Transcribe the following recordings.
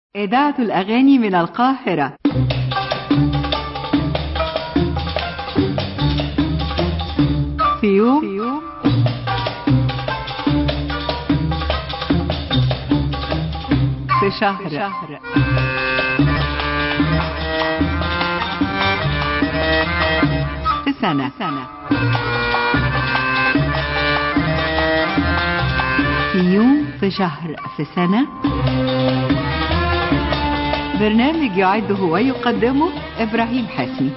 إذاعة الأغاني من القاهرة في يوم في شهر في سنة في يوم في شهر في سنة برنامج يعده ويقدمه إبراهيم حسني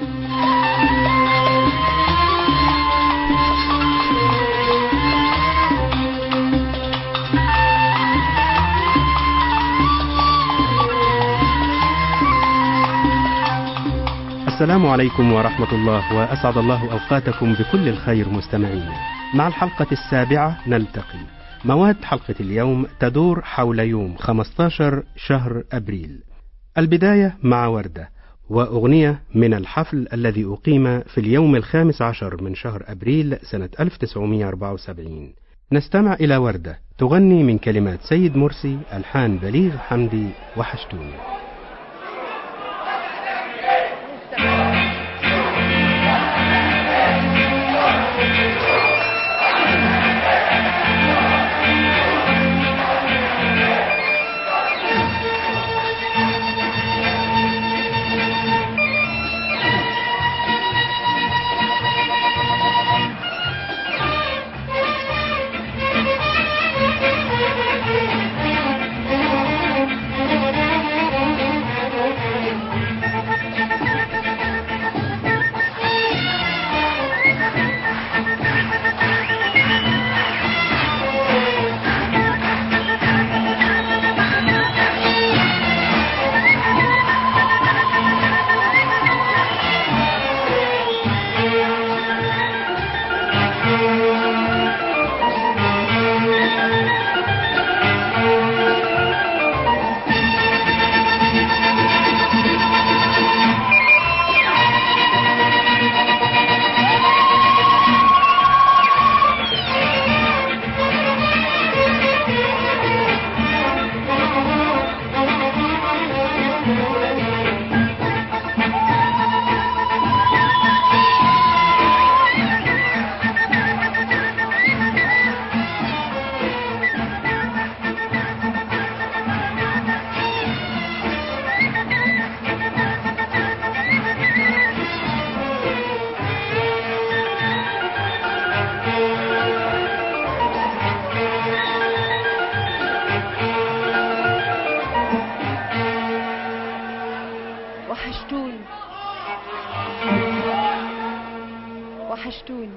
السلام عليكم ورحمة الله وأسعد الله أوقاتكم بكل الخير مستمعين مع الحلقة السابعة نلتقي مواد حلقة اليوم تدور حول يوم 15 شهر أبريل البداية مع وردة وأغنية من الحفل الذي أقيم في اليوم الخامس عشر من شهر أبريل سنة 1974 نستمع إلى وردة تغني من كلمات سيد مرسي ألحان بليغ حمدي وحشتوني وحشتوني وحشتوني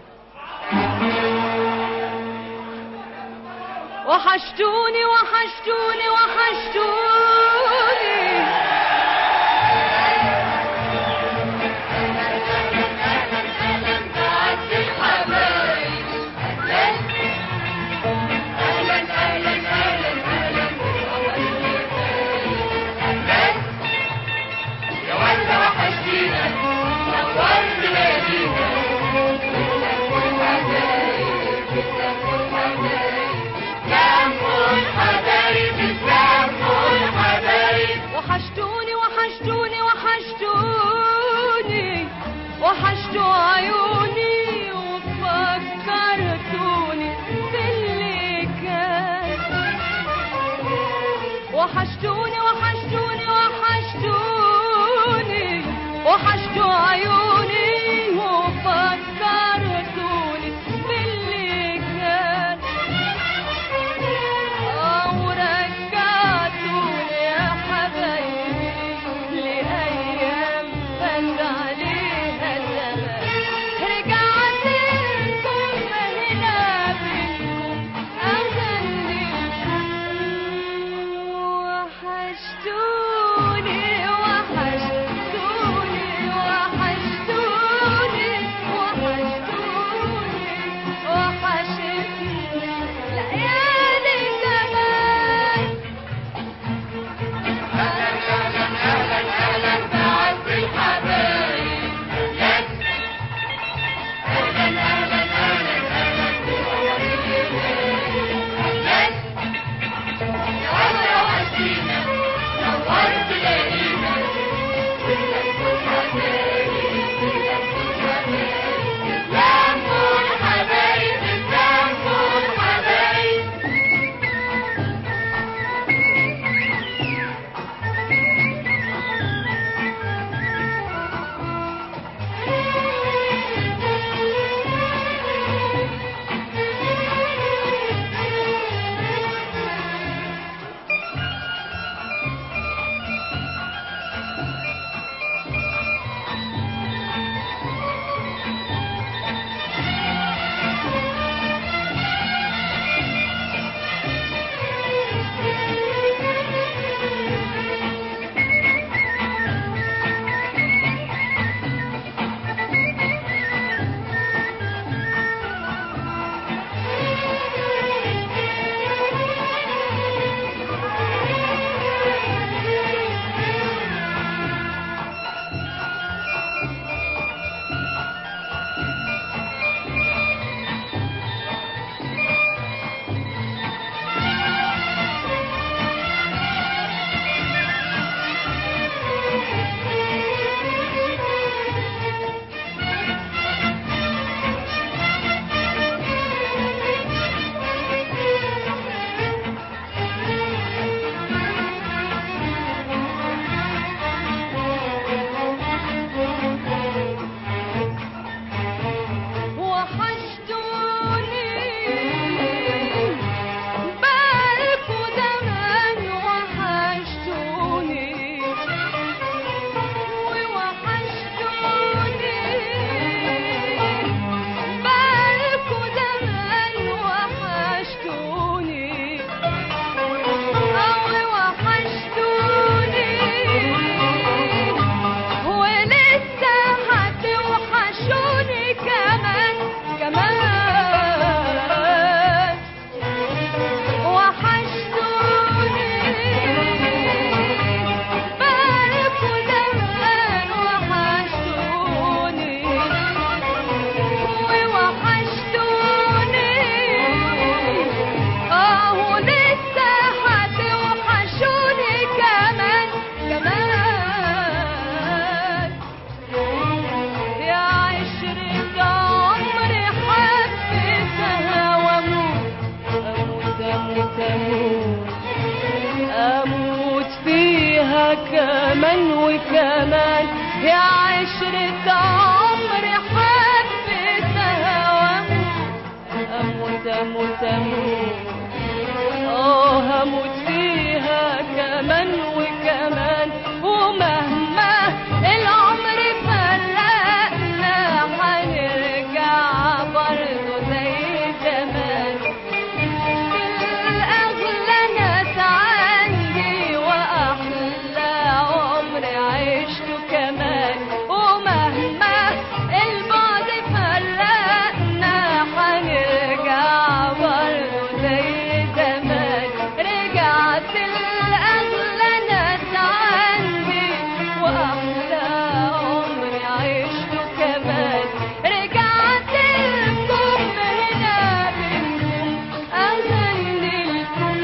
وحشتوني وحشتوني وحشتوني وحشتوني وحشتوني وحشتوني وحشتوا عيوني وفكرتوني باللي كان وحشتوني وحشتوني وحشتوني وحشتوا عيوني وفكرتوني باللي كان آه ورجعتوني يا حبايبي لأيام فات عليها زمان رجعت لكم هنا بينكم أغني وحشتوني وحشتوني وحشتوني وحشتوني وحشتني ليالي زمان يا كمان وكمان يا عشرة عمري حبيتها واموت اموت اموت اموت اه هموت فيها كمان وكمان ومهما العمر فرقنا هنرجع برضه زي زمان الأغلى ناس عندي وأحلى عمر عشته كمان ومهما البعد فرقنا هنرجع برضه زي زمان رجعت الأغلى ناس عندي وأحلى عمر عشته كمان رجعت لكم هنا منكم أغني لكم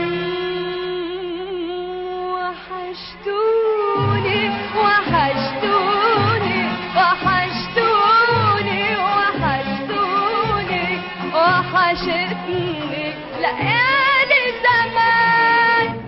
وحشتوني وحشتوني وحشتوني وحشتوني وحشتني ليالي زمان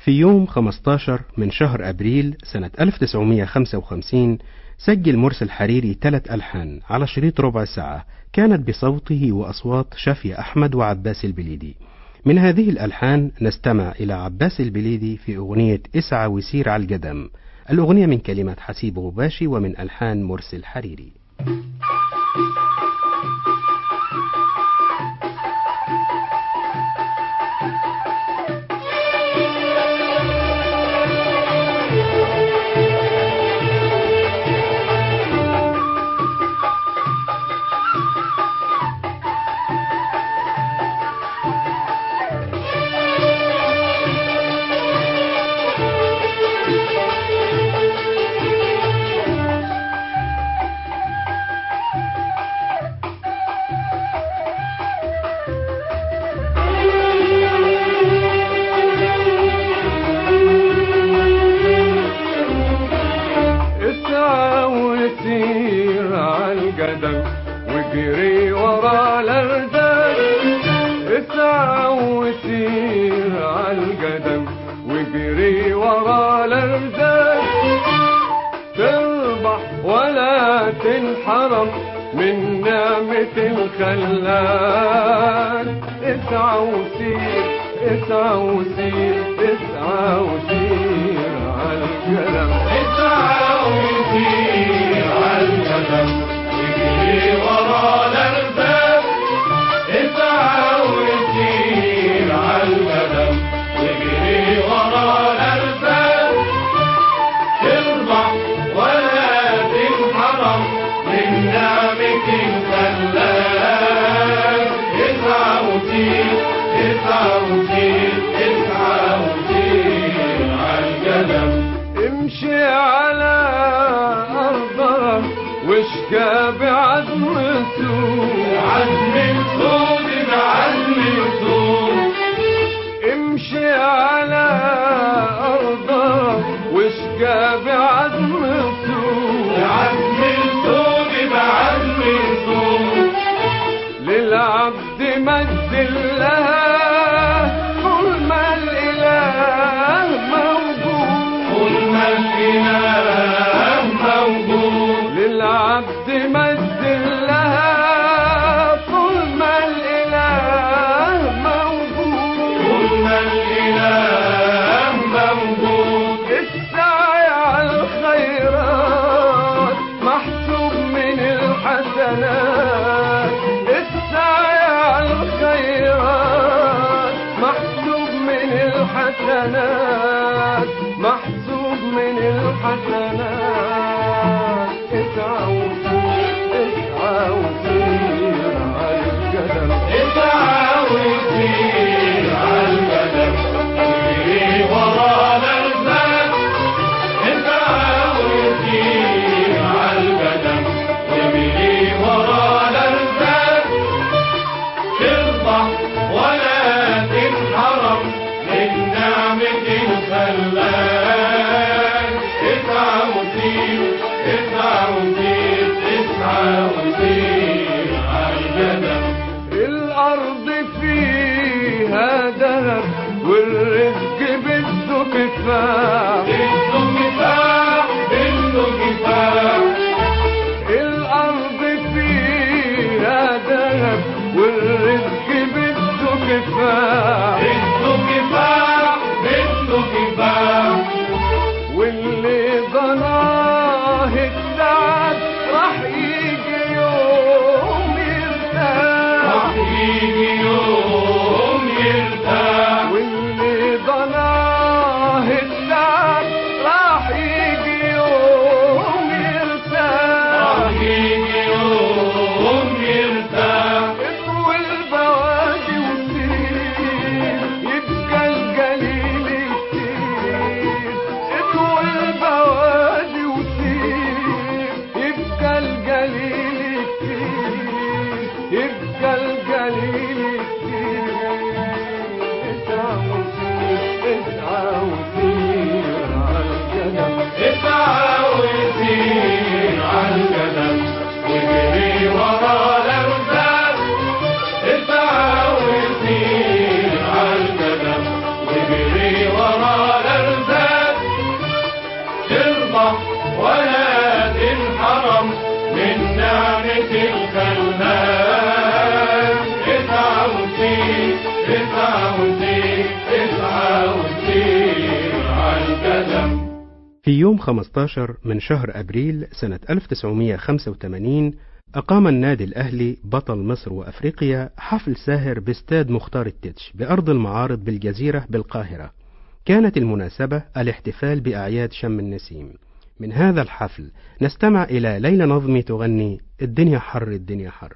في يوم 15 من شهر أبريل سنة 1955 سجل مرسي الحريري ثلاث ألحان على شريط ربع ساعة كانت بصوته وأصوات شافية أحمد وعباس البليدي من هذه الألحان نستمع إلى عباس البليدي في أغنية اسعى وسير على القدم الأغنية من كلمات حسيب غباشي ومن ألحان مرسي الحريري اسعى وسير عالقدم واجري ورا الارداد اسعى وسير عالقدم واجري ورا الارداد تربح ولا تنحرم من نعمة الخلان اسعى وسير اسعى وسير اسعى وسير عالقدم اسعى وسير عالقدم واجري ورا الارباب اسعى وسير عالقدم واجري ورا الارباب تربح ولا تنحرم من نعمة الخلان اسعى وسير اسعى وسير اسعى وسير عالقدم امشي على أرضها واشكى بعزم السوق عزم السود بعزم السود امشي على أرضها واشكى بعزم السوق بعزم السود بعزم السود للعبد مجد الله طول ما الإله موجود طول ما الإله موجود للعبد مجد الله طول ما الإله موجود طول ما الإله موجود السعي على الخيرات محسوب من الحسنات السعي على الخيرات محسوب من الحسنات محسوب من الحسنات اسعى وسير اسعى وسير على القدم اسعى وسير على القدم اجري ورا الارزاق اسعى وسير على القدم اجري ورا الارزاق ترضى ولا تنحرم من نعمة الخلان اسعى وسير اسعى وسير اسعى وسير عالقدم الأرض فيها ذهب والرزق بده كفاح بده كفاح بده كفاح الأرض فيها ذهب والرزق بده كفاح بده كفاح بده كفاح واللي ظناه التعب راح يجي يوم يرتاح راح يجي يوم يرتاح واللي ظناه التعب راح يجي يوم يرتاح راح يجي يوم يرتاح اطوي البوادي وسير اسعى وسير اسعى وسير عالقدم في يوم 15 من شهر أبريل سنة 1985 أقام النادي الأهلي بطل مصر وأفريقيا حفل ساهر باستاد مختار التتش بأرض المعارض بالجزيرة بالقاهرة كانت المناسبة الاحتفال بأعياد شم النسيم من هذا الحفل نستمع إلى ليلى نظمي تغني الدنيا حر الدنيا حر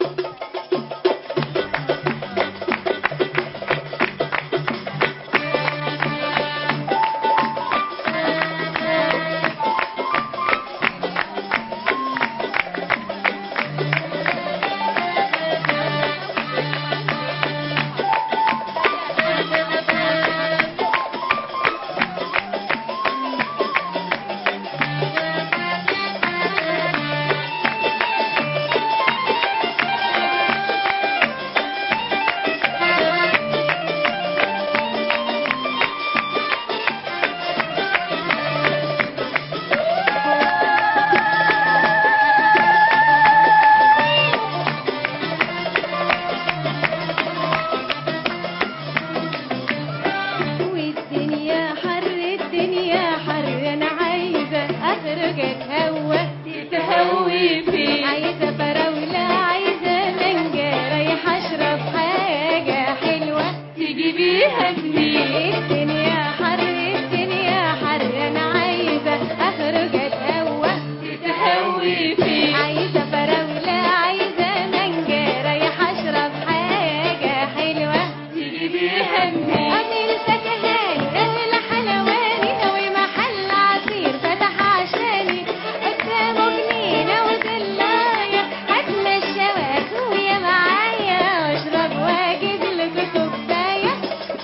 والدنيا حر الدنيا حر انا عايزه اخرج اتهوى تتهوي فيه عايزه فراوله عايزه مانجا رايحه اشرب حاجه حلوه تيجي بيها منين الدنيا حر الدنيا حر انا عايزه اخرج اتهوى تتهوي فيه عايزه فراوله عايزه مانجا رايحه اشرب حاجه حلوه تيجي بيها منين أمير سكهاني أهل حلواني أوي محل عصير فتح عشاني قدامه جنينة ودلاية هتمشى وأخويا معايا وأشرب وأجيب لكم كوباية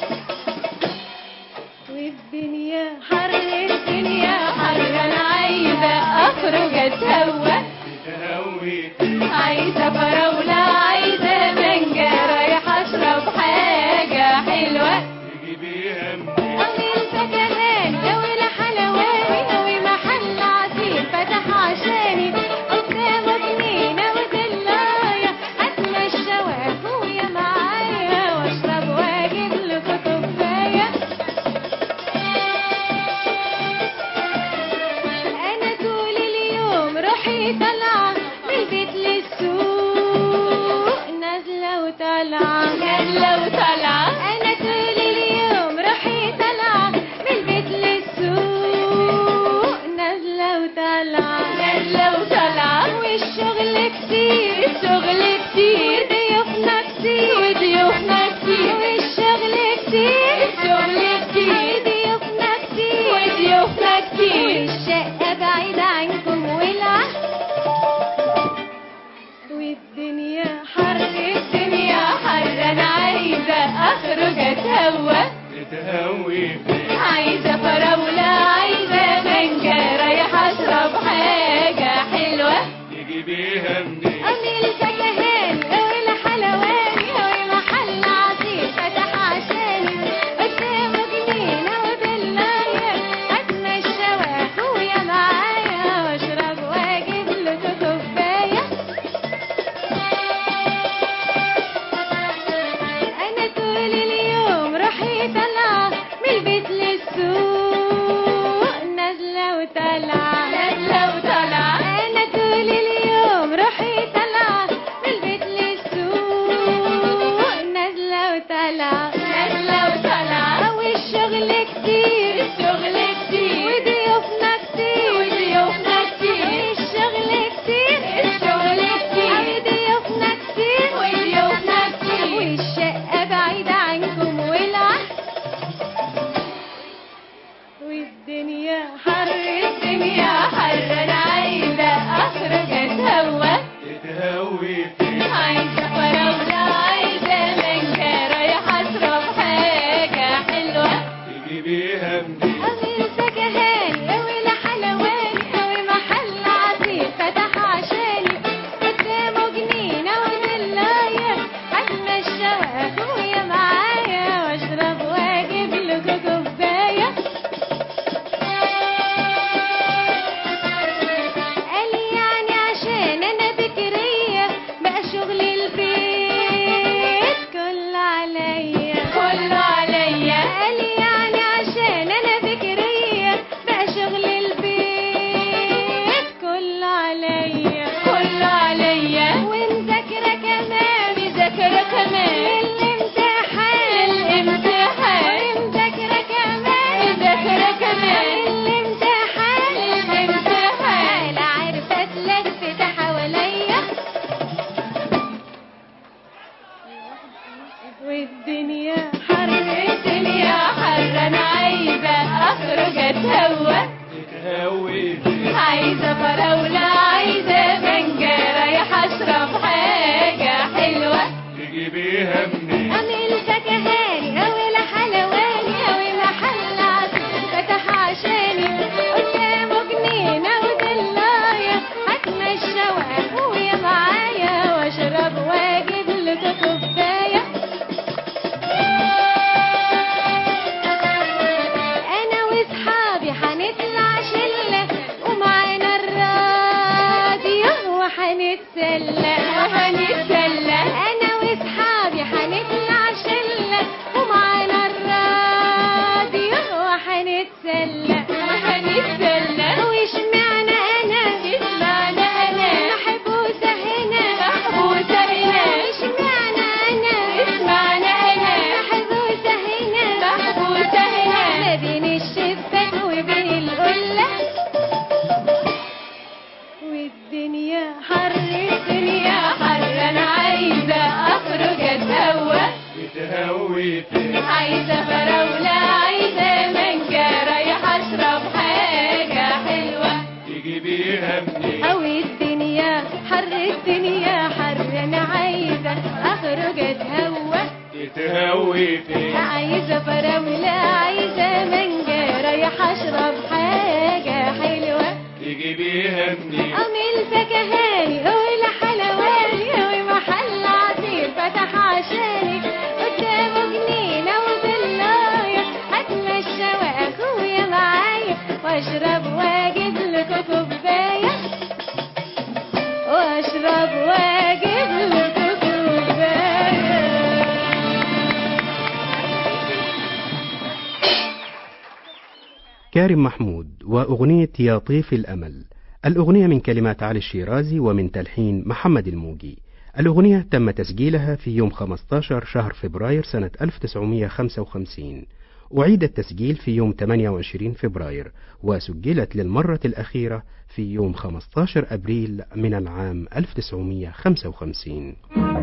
والدنيا حر الدنيا حر أنا عايزة أخرج أتهوى تهوي عايزة فراولة عايزة مانجا رايحة أشرب حاجة حلوة تيجي بيها أمير سكهان دولة حلواني أوي محل عصير فتح عشاني قدامه جنينة ودلاية أتمشى وأخويا معايا وأشرب وأجيب لكم كوباية أنا طول اليوم روحي طالعة من البيت للسوق نازلة وطالعة نازلة وطالعة أنا طول اليوم روحي طالعة من البيت للسوق نازلة وطالعة نازلة وطالعة والشغل كتير الشغل كتير ضيوفنا كتير وضيوفنا كتير والشغل كتير الشغل كتير ضيوفنا كتير وضيوفنا كتير والشقة بعيدة عنكم ولعة والدنيا حر الدنيا حر انا عايزة اخرج اتهوى تهوي عايزة فراولة عايزة مانجا رايحة اشرب حاجة حلوة تيجي بيها منين أمير سكهان أولى حلواني أوي محل عصير فتح عشاني قدامه جنينة ودلاية أتمشى وأخويا معايا وأشرب وأجيب لكم كوباية أنا طول اليوم روحي طالعة من البيت للسوق نازلة وطالعة نازلة وطالعة أنا طول اليوم روحي طالعة من البيت للسوق نازلة وطالعة نازلة وطالعة والشغل كتير الشغل كتير وضيوفنا كتير وضيوفنا كتير الشغل كتير الشغل كتير وضيوفنا كتير وضيوفنا كتير والشقة بعيدة عنكم ولعة والدنيا حر الدنيا حر انا عايزة اخرج اتهوى تهوي عايزة فراولة عايزة مانجا رايحة اشرب كله عليا قال يعني عشان انا فكرية بقى شغل البيت كله عليا كله عليا ومذاكرة كمان مذاكرة كمان الامتحان الامتحان مذاكرة كمان مذاكرة كمان الامتحان الامتحان لا عارفة اتلفت حواليا والدنيا حر الدنيا حر انا عايزة اخرج اتهوى تتهوي فيه عايزة فراولة عايزة مانجا رايحة اشرب حاجة حلوة تجيبيها منين اعمل فكهاني او حلواني او محل عصير فتح عشاني قدامه جنينة ودلاية هتمشى واخويا معايا واشرب واجيب لك كوباية انا واصحابي هنطلع شله ومعانا الراديو وهنتسلى وهنتسلى انا واصحابي هنطلع شله ومعانا الراديو وهنتسلى وهنتسلى واشمعنى انا اشمعنى انا محبوسه هنا محبوسه هنا اشمعنى انا اشمعنى انا محبوسه هنا محبوسه هنا ما بين الشباك وبين القله والدنيا حر الدنيا حر انا عايزه اخرج اتهوى تتهوي فيه عايزه فراوله عايزه مانجا رايحه اشرب حاجه حلوه تجيبيها منين أو الدنيا حر الدنيا حر أنا عايزة أخرج أتهوى تتهوي فيه عايزة فراولة عايزة مانجا رايحة أشرب حاجة حلوة تجيبيها منين أعمل فكهاني أول حلواني أو محل عصير فتح عشاني قدامه جنينة وضلاية هتمشى وأخويا معايا وأشرب وأجيب لكم كوباية وأشرب وأجيب لكم كوباية كارم محمود وأغنية يا طيف الأمل الأغنية من كلمات علي الشيرازي ومن تلحين محمد الموجي الأغنية تم تسجيلها في يوم 15 شهر فبراير سنة 1955 أعيد التسجيل في يوم 28 فبراير وسجلت للمرة الأخيرة في يوم 15 أبريل من العام 1955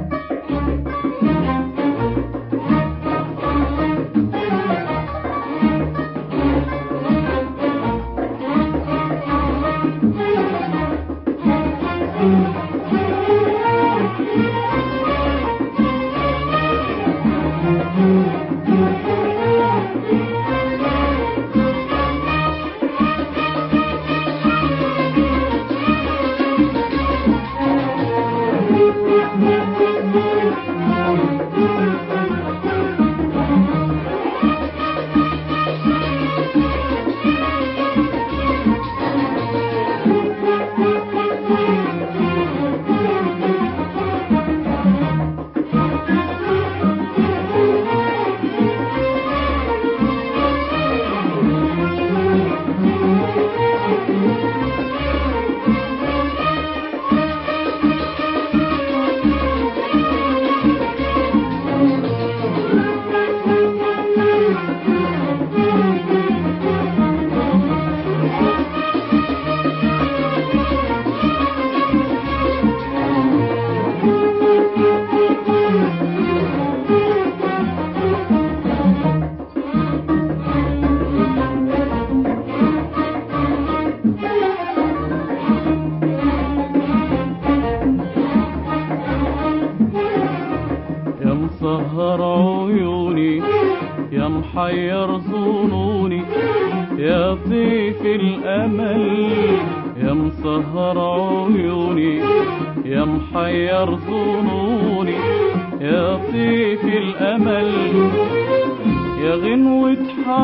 يا مسهر عيوني يا محير ظنوني يا طيف الأمل يا مسهر عيوني يا محير ظنوني يا طيف الأمل يا غنوة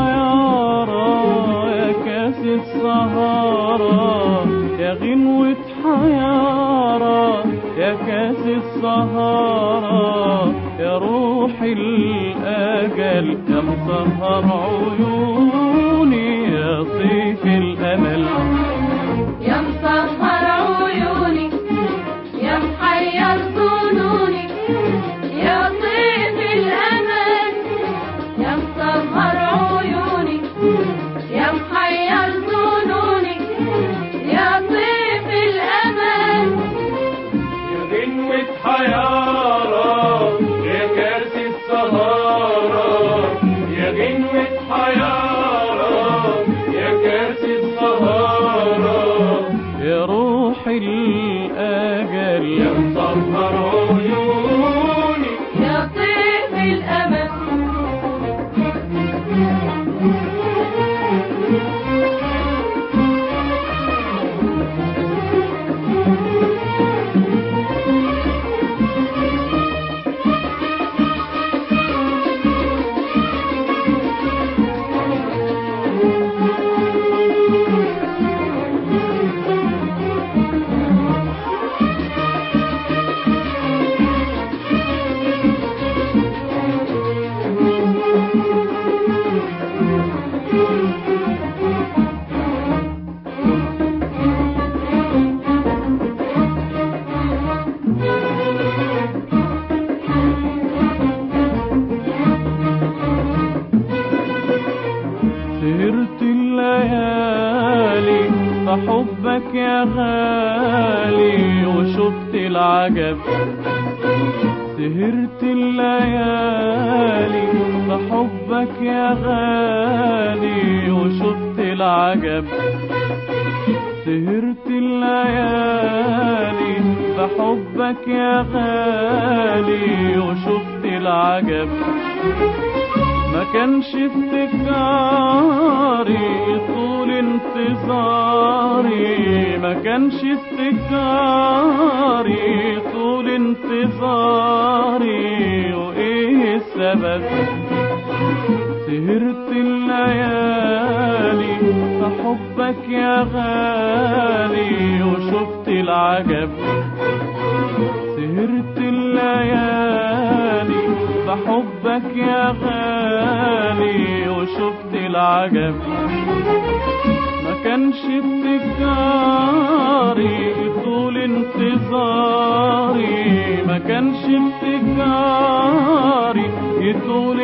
حيارى يا كاس السهارة يا غنوة حيارى يا كاس السهارة يا روح الأجل يا مسهر عيوني يا طيف الأمل يا مسهر عيوني يا محير ظنوني يا طيب الأمل يا مسهر عيوني يا محير ظنوني يا طيب الأمل يا غنوة حيارة يا كاس السهارة يا غنوة حيارة يا كاس السهارة يا روح الأجل يا مسهر عيوني يا طيب الأمل سهرت الليالي فحبك يا غالي وشفت العجب سهرت الليالي فحبك يا غالي وشفت العجب سهرت الليالي فحبك يا غالي وشفت العجب ما كانش افتكاري طول انتظاري ما كانش افتكاري طول انتظاري وايه السبب سهرت الليالي فحبك يا غالي وشفت العجب سهرت الليالي بحبك يا غالي وشفت العجب ما كانش ابتكاري طول انتظاري ما كانش ابتكاري طول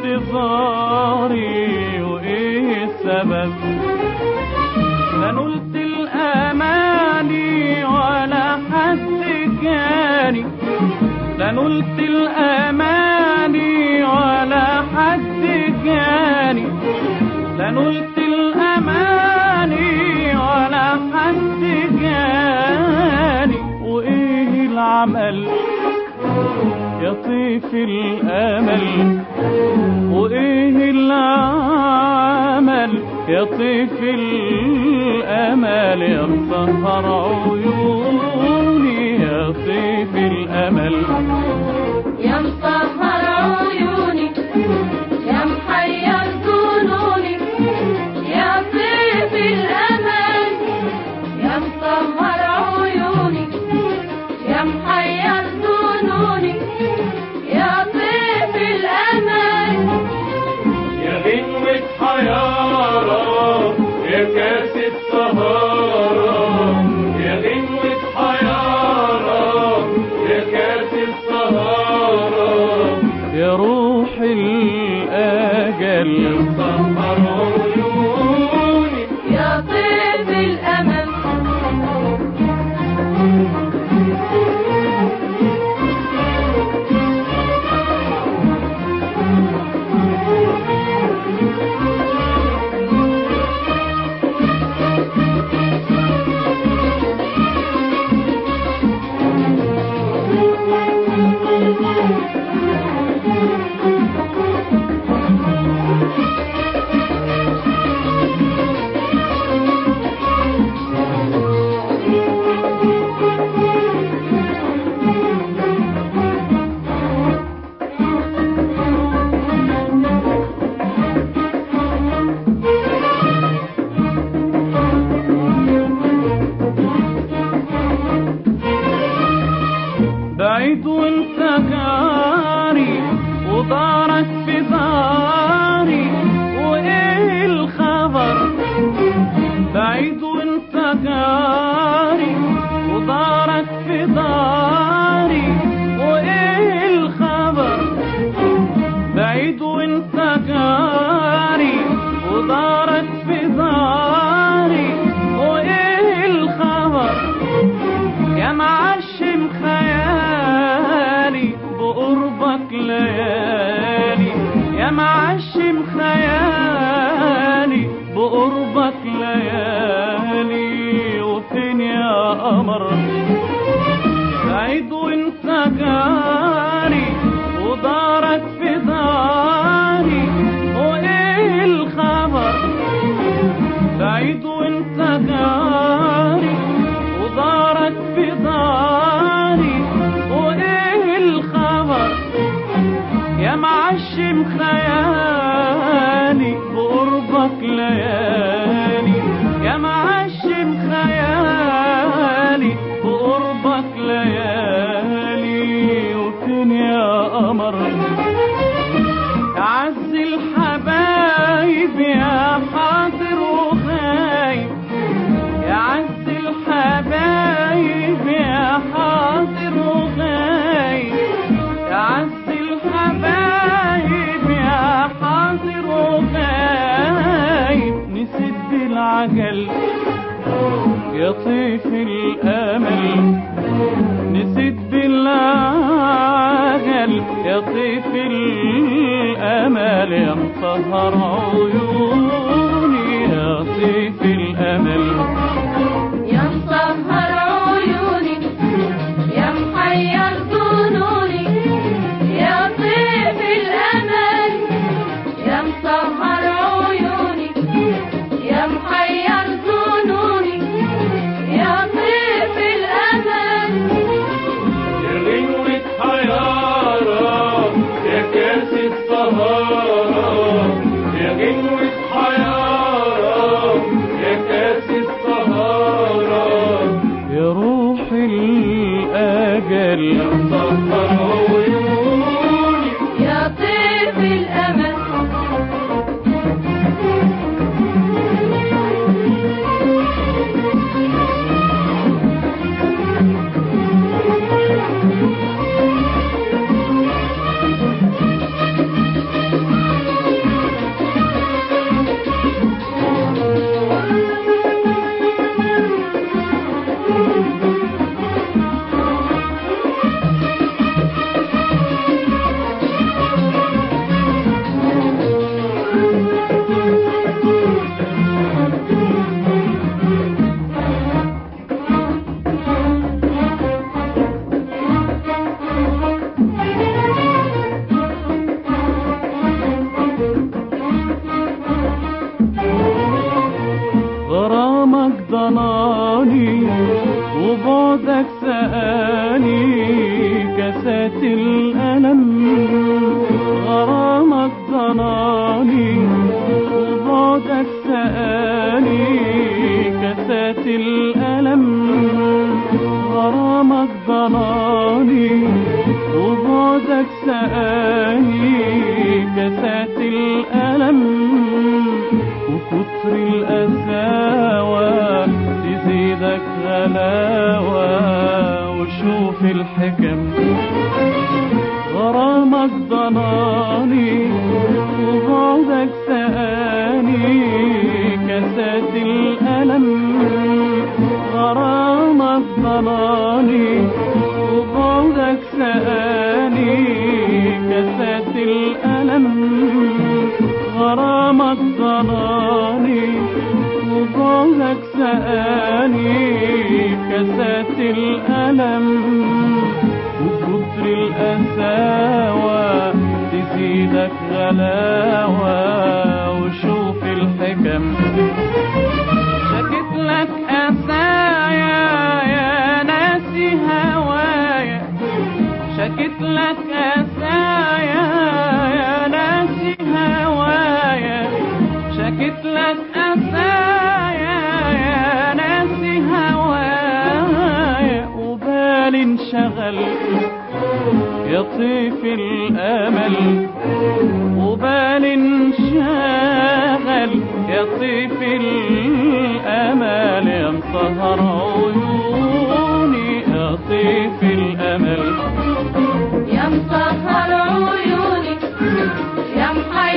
انتظاري وايه السبب لا نلت الاماني ولا حد جاني لا نلت الاماني ولا حد جاني لا نلت الاماني ولا حد جاني وايه العمل يا طيف الامل وايه العمل يا طيف الامل يا مسهر عيوني يا طيف الامل يا مسهر عيوني يا محير ظنوني يا طيب الأمل يا مسهر عيوني يا محير ظنوني يا طيب الأمل يا غنوة حيارة يا كاس السهارة يا غنوة حيارة يا كاس السهارة يا روح الأجل مسهر عيوني يا طيب الأمل وانت جاري ودارك في داري وايه الخبر يا معشم خيالي بقربك ليالي يا معشم خيالي بقربك ليالي وفين يا قمر بعيد وانت جاري ودارك في داري وايه الخبر بعيد وانت جاري ودارك في داري وايه الخبر يا معشم خيالي بقربك ليالي يا معشم خيالي بقربك ليالي وفين يا قمر عز الحبايب يا حاضر وغايب يا عز الحبايب يا حاضر وغايب يا عز الحبايب يا حاضر وغايب نسد العجل يا طيف الامل نسد العجل يا طيف الامل يا مسهر عيوني يا طيف الامل يا مسهر عيوني يا محير ظنوني يا طيف الأمل يا مسهر عيوني يا محير ظنوني يا طيف الأمل يا غنوة حيارة يا كاس السهارة يا غنوة حيارة يا كاس السهارة يا روح الأجل مسهر عيوني يا طيف الأمل غرامك ضناني وبعدك سقاني كاسات الألم غرامك ضناني وبعدك سقاني كاسات الألم غرامك ضناني وبعدك سقاني كاسات الألم وكتر القساوة تزيدك غلاوة وشوف الحكم غرامك ضناني وبعدك سقاني كاسات الألم غرامك ضناني وبعدك سقاني كاسات الألم غرامك ضناني وبعدك سقاني كاسات الألم وكتر القساوة تزيدك غلاوة وشوف الحكم شكت لك قسايا يا ناسي هوايا شكت لك قسايا يا ناسي هوايا شكت لك قسايا يا ناسي هوايا وبالي انشغل يطيف الامل وبالي انشغل يطيف الامل يا مسهر عيوني يطيف الامل يا مسهر عيوني يا محير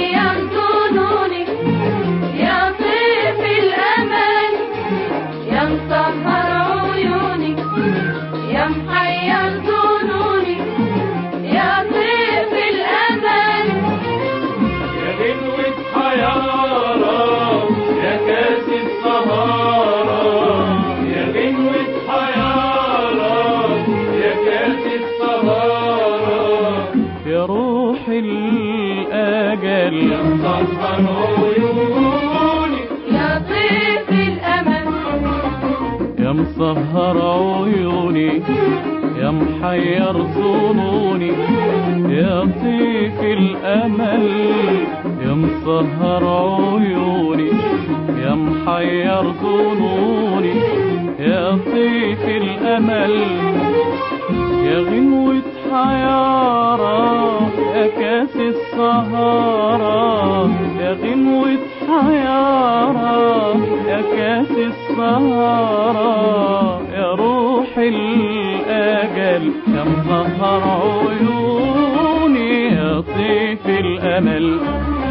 الأجل يا مسهر عيوني يا طيف الأمل يا مسهر عيوني يا محير ظنوني يا طيف الأمل يا مسهر عيوني يا محير ظنوني يا طيف الأمل يا غنوة حيارة يا كاس السهارة يا غنوة حيارة يا كاس السهارة يا روح الأجل يا مسهر عيوني يا طيف الأمل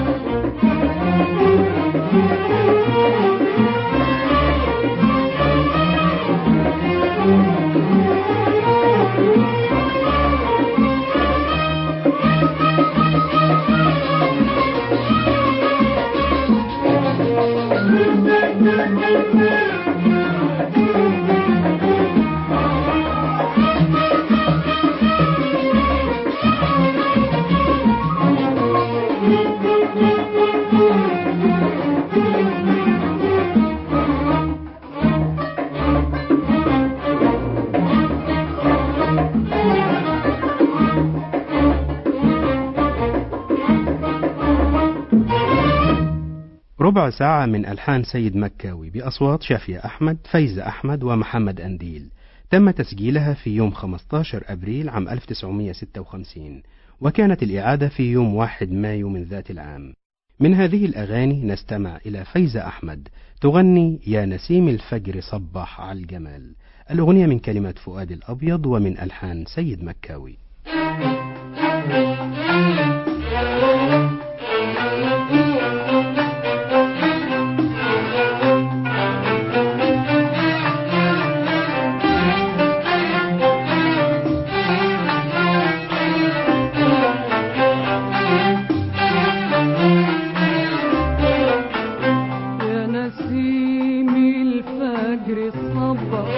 ربع ساعة من ألحان سيد مكاوي بأصوات شافية أحمد فايزة أحمد ومحمد أنديل تم تسجيلها في يوم 15 أبريل عام 1956 وكانت الإعادة في يوم 1 مايو من ذات العام من هذه الأغاني نستمع إلى فايزة أحمد تغني يا نسيم الفجر صبح على الجمال الأغنية من كلمات فؤاد الأبيض ومن ألحان سيد مكاوي يا نسيم الفجر صبح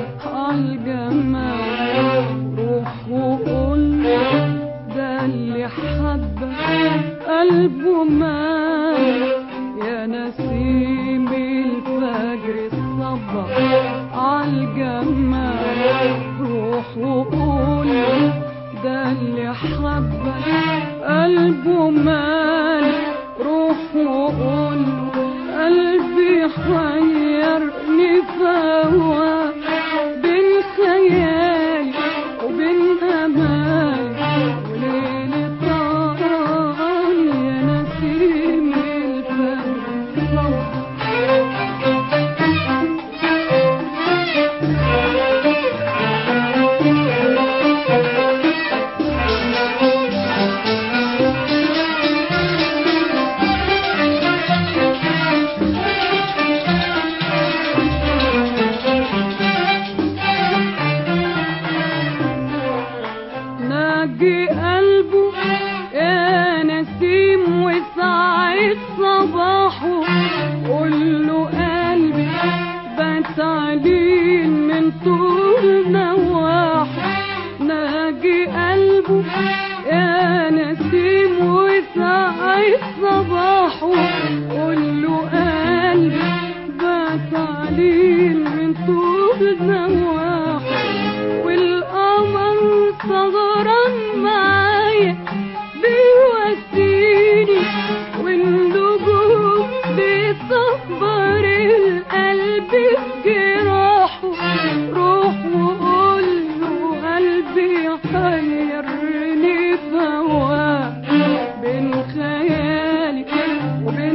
عالجمال روح وقول ده اللي حبك قلبه مال يا نسيم الفجر صبح عالجمال روح وقول ده اللي حبك قلبه مال روح وقول قلبي حيرني فهوى بين خيالي وبين امالي وليل طال يا نسيم الفجر صبح ناجي قلبه يا نسيم وساعة صباحه قول له قلبي بات عليه من طول نواحه ناجي قلبه يا نسيم وساعة صباحه قول له قلبي بات عليه من طول نواحه والقمر سهران معايا بيواسيني والنجوم بتصبر القلب بجراحه روح وقول له قلبي حيرني فواه بين خيالي وبين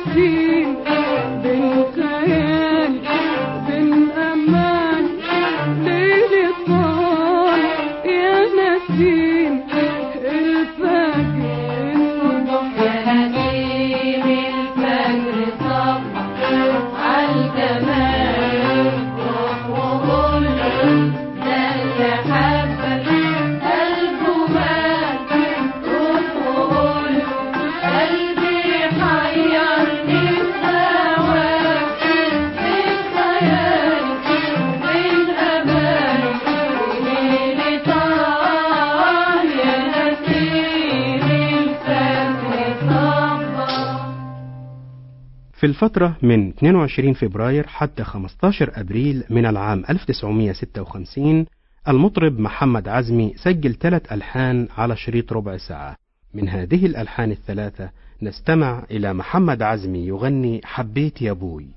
نسيم بين خيال بين أمان ليل طال يا نسيم الفجر صبح يا نسيم الفجر صبح عالجمال روح وقول ده اللي حبك قلبه مات روح وقول قلبي حيرني بهواك بين خيال بين أمان وليل طال يا نسيم الفجر صبح في الفترة من 22 فبراير حتى 15 أبريل من العام 1956 المطرب محمد عزمي سجل ثلاث ألحان على شريط ربع ساعة من هذه الألحان الثلاثة نستمع إلى محمد عزمي يغني حبيت يا بوي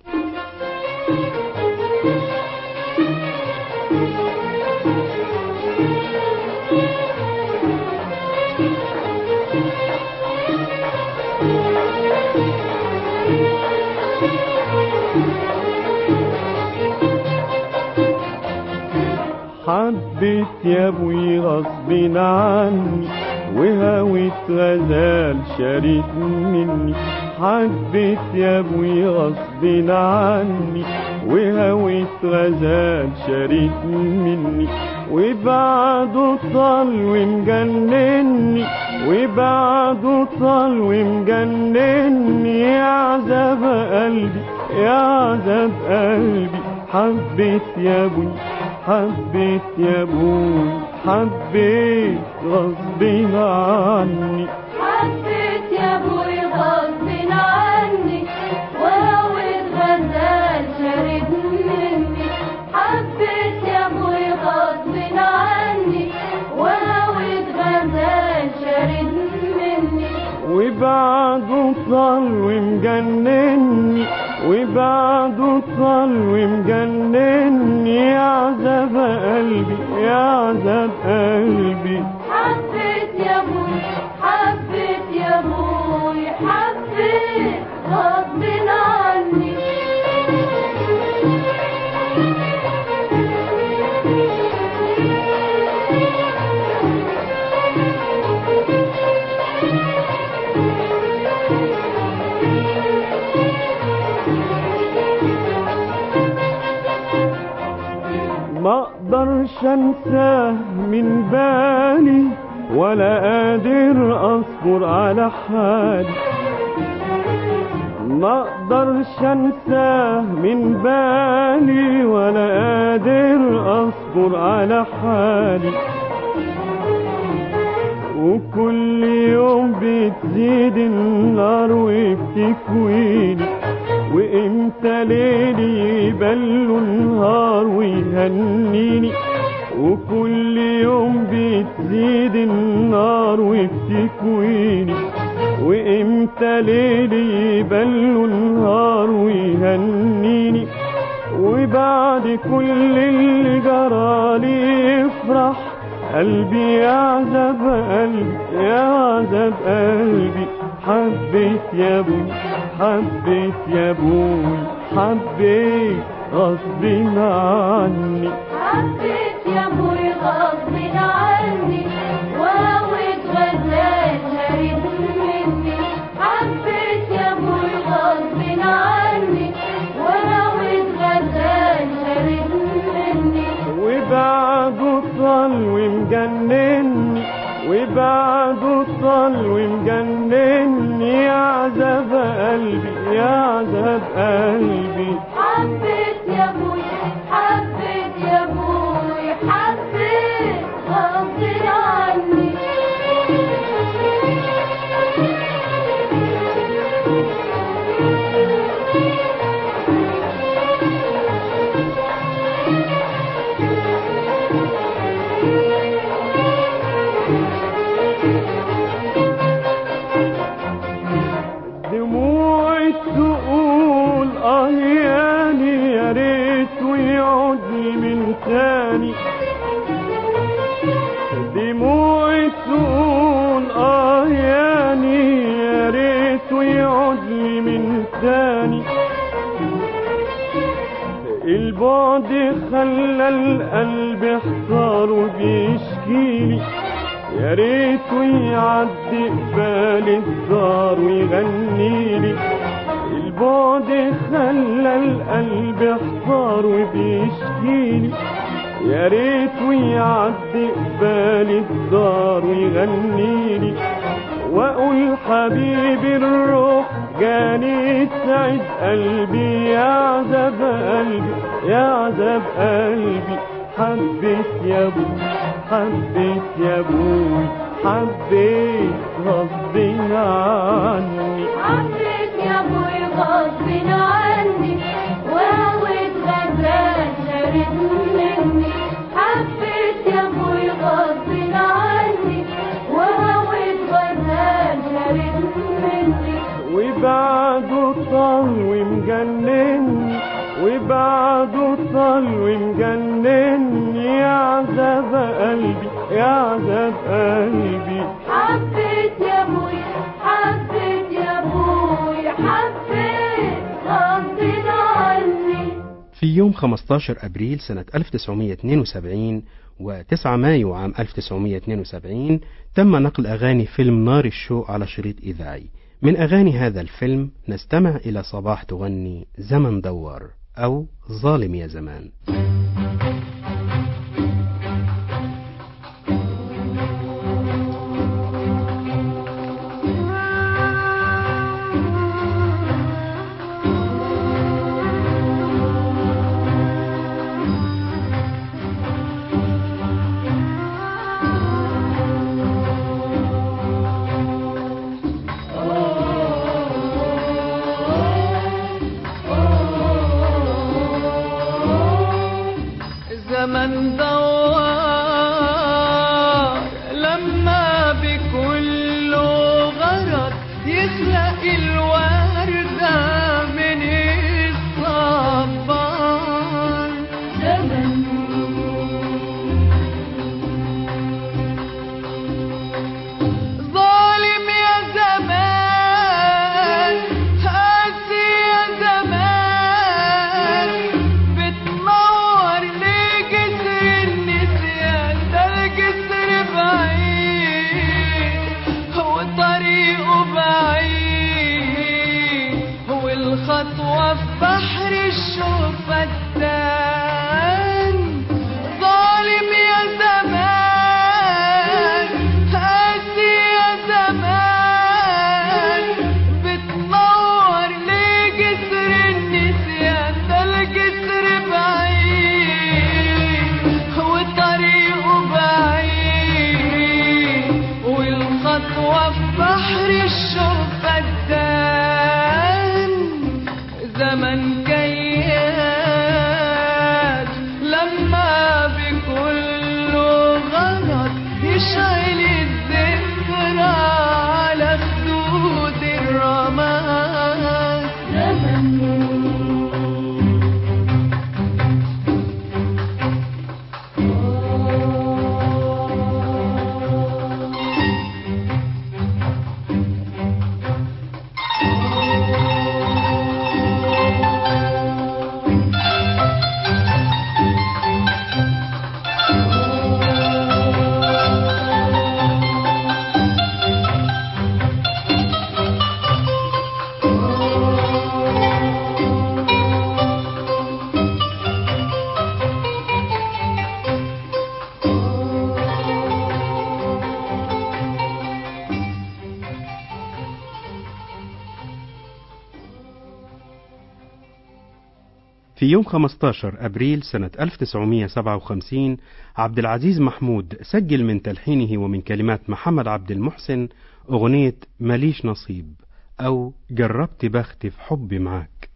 حبيت يا ابوي غصب عني وهويت غزال شريك مني حبيت يا ابوي غصب عني وهويت غزال شريك مني وبعده طال ومجنني وبعده طال ومجنني يا عذاب قلبي يا عذاب قلبي حبيت يا ابوي حبيت يا ابوي حبيت غصب عني حبيت يا ابوي غصب عني وهويت غزال شرد مني حبيت يا ابوي غصب عني وهويت غزال شرد مني وبعده طال ومجنني وبعده طال ومجنني يا عذاب قلبي يا عذاب قلبي حبيت يا ابوي حبيت يا ابوي حبيت غصب عني ما اقدرش انساه من بالي ولا قادر اصبر على حالي ما اقدرش انساه من بالي ولا قادر اصبر على حالي وكل يوم بتزيد النار وبتكويني وامتى ليلي يبل نهار ويهنيني وكل يوم بتزيد النار وبتكويني وامتى ليلي يبل نهار ويهنيني وبعد كل اللي جرالي يفرح قلبي يا عذاب قلبي يا عذاب قلبي حبيت يا ابوي حبيت يا ابوي حبيت غصب عني حبيت يا ابوي غصب عني وهويت غزال شريد مني حبيت يا ابوي غصب عني وهويت غزال شريد مني وبعده طال ومجنني وبعده طال ومجنني يا عذاب قلبي يا عذاب قلبي حبيت يا ابوي حبيت يا ابوي حبيت غصب عني دموعي تقول اه ياني يا ريت ويعود لي من تاني دموعي تقول اه ياني يا ريت ويعود لي من تاني نساني البعد خلى القلب احتار وبيشكيلي يا ريته يعدي قبال الدار ويغنيلي البعد خلى القلب احتار وبيشكيلي يا ريته يعدي قبال الدار ويغنيلي واقول حبيبي الروح جاني تعد قلبي يا عذاب قلبي يا عذاب قلبي حبيت يا ابوي حبيت يا ابوي حبيت غصب عني حبيت يا ابوي غصب عني وهوت غزال شرد مني حبيت يا ابوي غصب عني وهوت غزال شرد مني وبعده طال ومجنني وبعده طال ومجنني يا عذاب قلبي يا عذاب قلبي حبيت يا ابوي حبيت يا ابوي حبيت غصب عني في يوم 15 أبريل سنة 1972 و9 مايو عام 1972 تم نقل أغاني فيلم نار الشوق على شريط إذاعي من أغاني هذا الفيلم نستمع إلى صباح تغني زمن دوار أو ظالم يا زمان زمن دوار لما بكل غرض يخلق الوردة من الصبار زمن ظالم يا زمان قاسي يا زمان بتنور ليه جسر النسيان ده الجسر بعيد هو طريقه بعيد هو الخطوة في بحر الشوق فتان ظالم يا زمان قاسي يا زمان بتنور ليه جسر النسيان ده الجسر بعيد وطريقه بعيد والخطوة في بحر الشوق فتان زمن كياد لما بكل غلط يشعل الذكرى على خدود الرماد في يوم 15 أبريل سنة 1957 عبد العزيز محمود سجل من تلحينه ومن كلمات محمد عبد المحسن أغنية ماليش نصيب أو جربت بختي في حبي معاك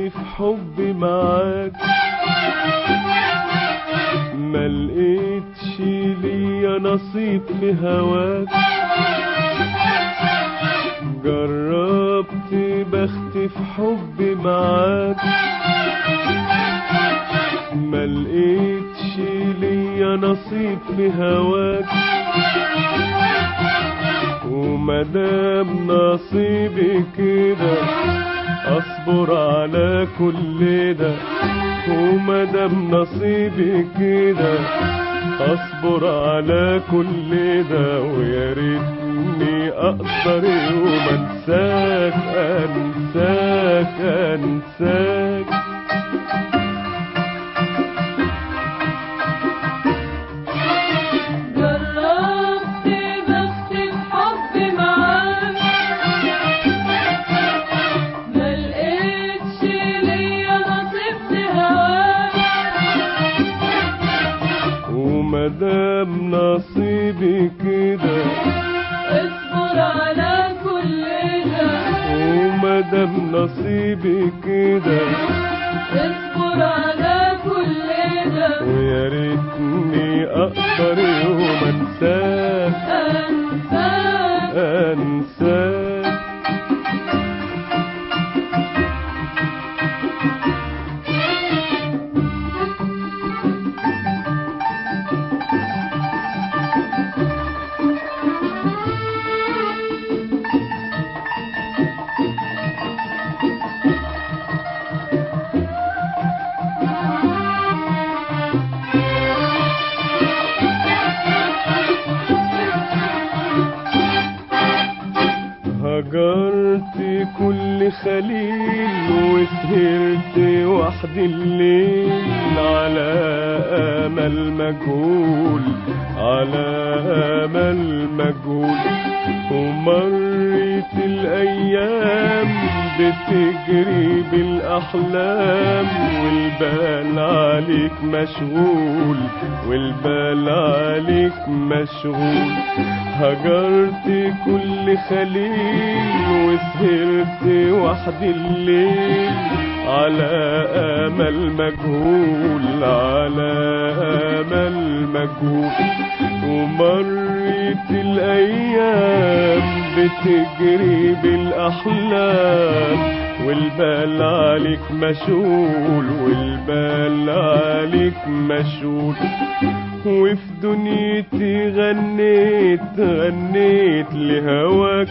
في حبي معاك ما لقيتش ليا نصيب في هواك جربت بختي في حبي معاك ما لقيتش ليا نصيب في هواك ومدام نصيبي كده اصبر على كل ده ومدام نصيبي كده اصبر على كل ده ويا ريتني اقدر يوم انساك انساك انساك جربت بختي في حبي معاك ما لقيتش ليا نصيب في هواك ومدام نصيبي كده اصبر على كل ده ومدام نصيبي كده اصبر على كل ده ويا ريتني اقدر يوم انساك انساك انساك هجرت كل خليل وسهرت وحدي الليل على امل مجهول على امل مجهول ومرت الايام بتجري بالاحلام والبال عليك مشغول والبال عليك مشغول هجرت كل خليل وسهرت وحدي الليل على امل مجهول على امل مجهول ومرت الايام بتجري بالاحلام والبال عليك مشغول والبال عليك مشغول وفي دنيتي غنيت غنيت لهواك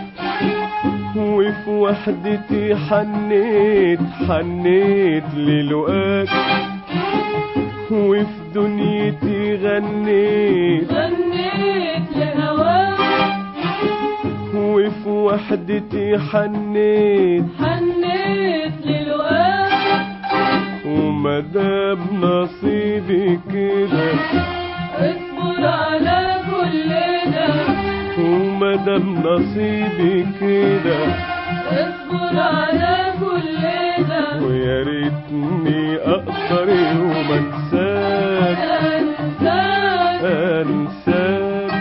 وفي وحدتي حنيت حنيت للقاك وفي دنيتي غنيت غنيت لهواك وفي وحدتي حنيت حنيت للقاك ومدام نصيبي كده اصبر على كل ده ومدام نصيبي كده اصبر على كل ده ويا ريتني اقدر يوم انساك انساك انساك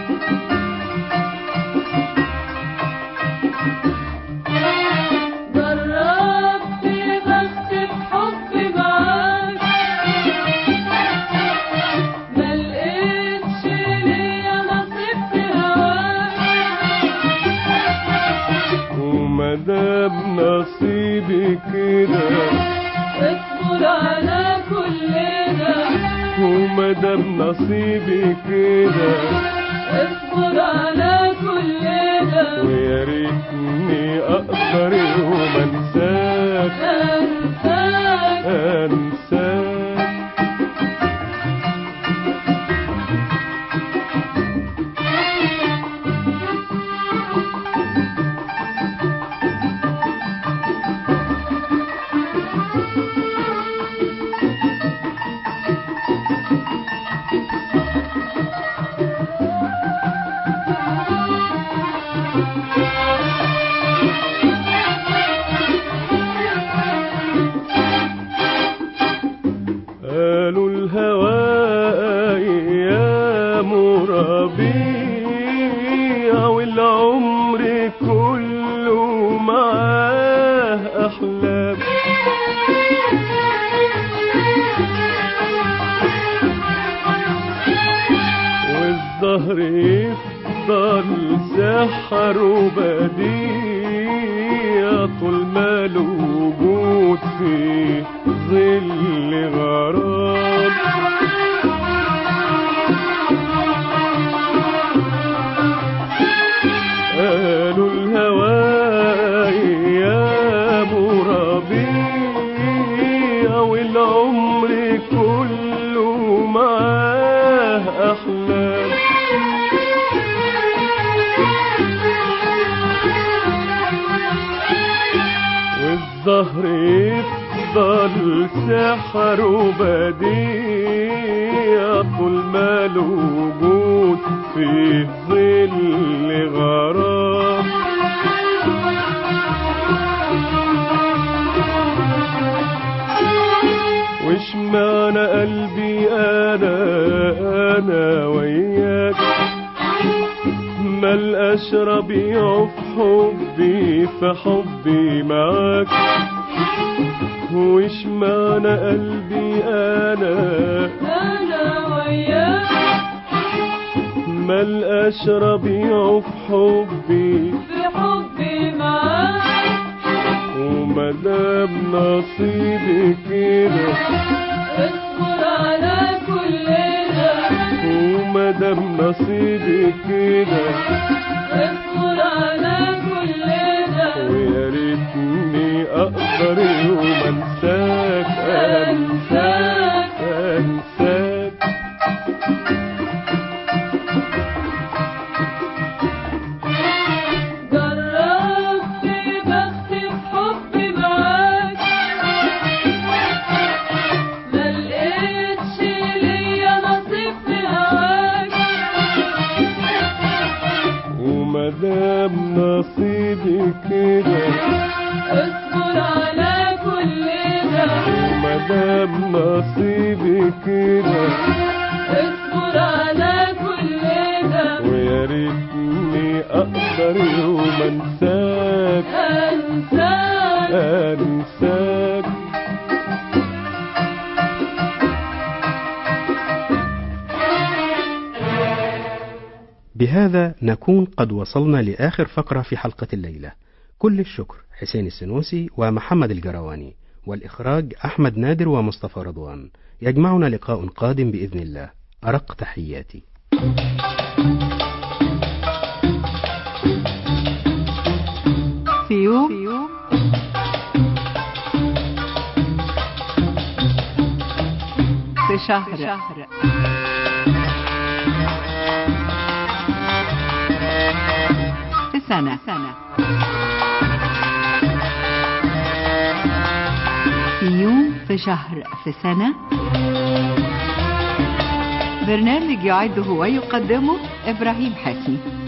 جربت بختي في حبي معاك ما لقيتش ليا نصيب في هواك ومدام نصيبي كده اصبر على كل ده ومدام نصيبي كده اصبر على كل ده ويا ريتني اقدر يوم انساك انساك انساك والظهر يفضل سحر وبديع طول ما له وجود في ظل غرام قالوا الهوى يا ابو ربيع والعمر كله معاه احلام والظهر يفضل سحر وبديع طول ما له وجود في ظل غرام وش معنى قلبي انا انا وياك ما الاشرب في حبي في حبي معاك وش معنى قلبي انا أنا وياك ما الاشرب في حبي في حبي معاك وما دام نصيبي كده اصبر على كل ده وما دام نصيبي كده اصبر على كل ده ويا ريتني اقدر يوم انساك انساك انساك جربت بختي في حبي معاك ما لقيتش ليا نصيب في هواك وما دام نصيبي كده اصبر على كل ده وما دام نصيبي كده اصبر على كل ده ويا ريتني اقدر يوم انساك انساك انساك بهذا نكون قد وصلنا لآخر فقرة في حلقة الليلة كل الشكر حسين السنوسي ومحمد الجرواني والإخراج أحمد نادر ومصطفى رضوان يجمعنا لقاء قادم بإذن الله أرق تحياتي في يوم في شهر في سنة في يوم في شهر في سنة برنامج يعده ويقدمه إبراهيم حسني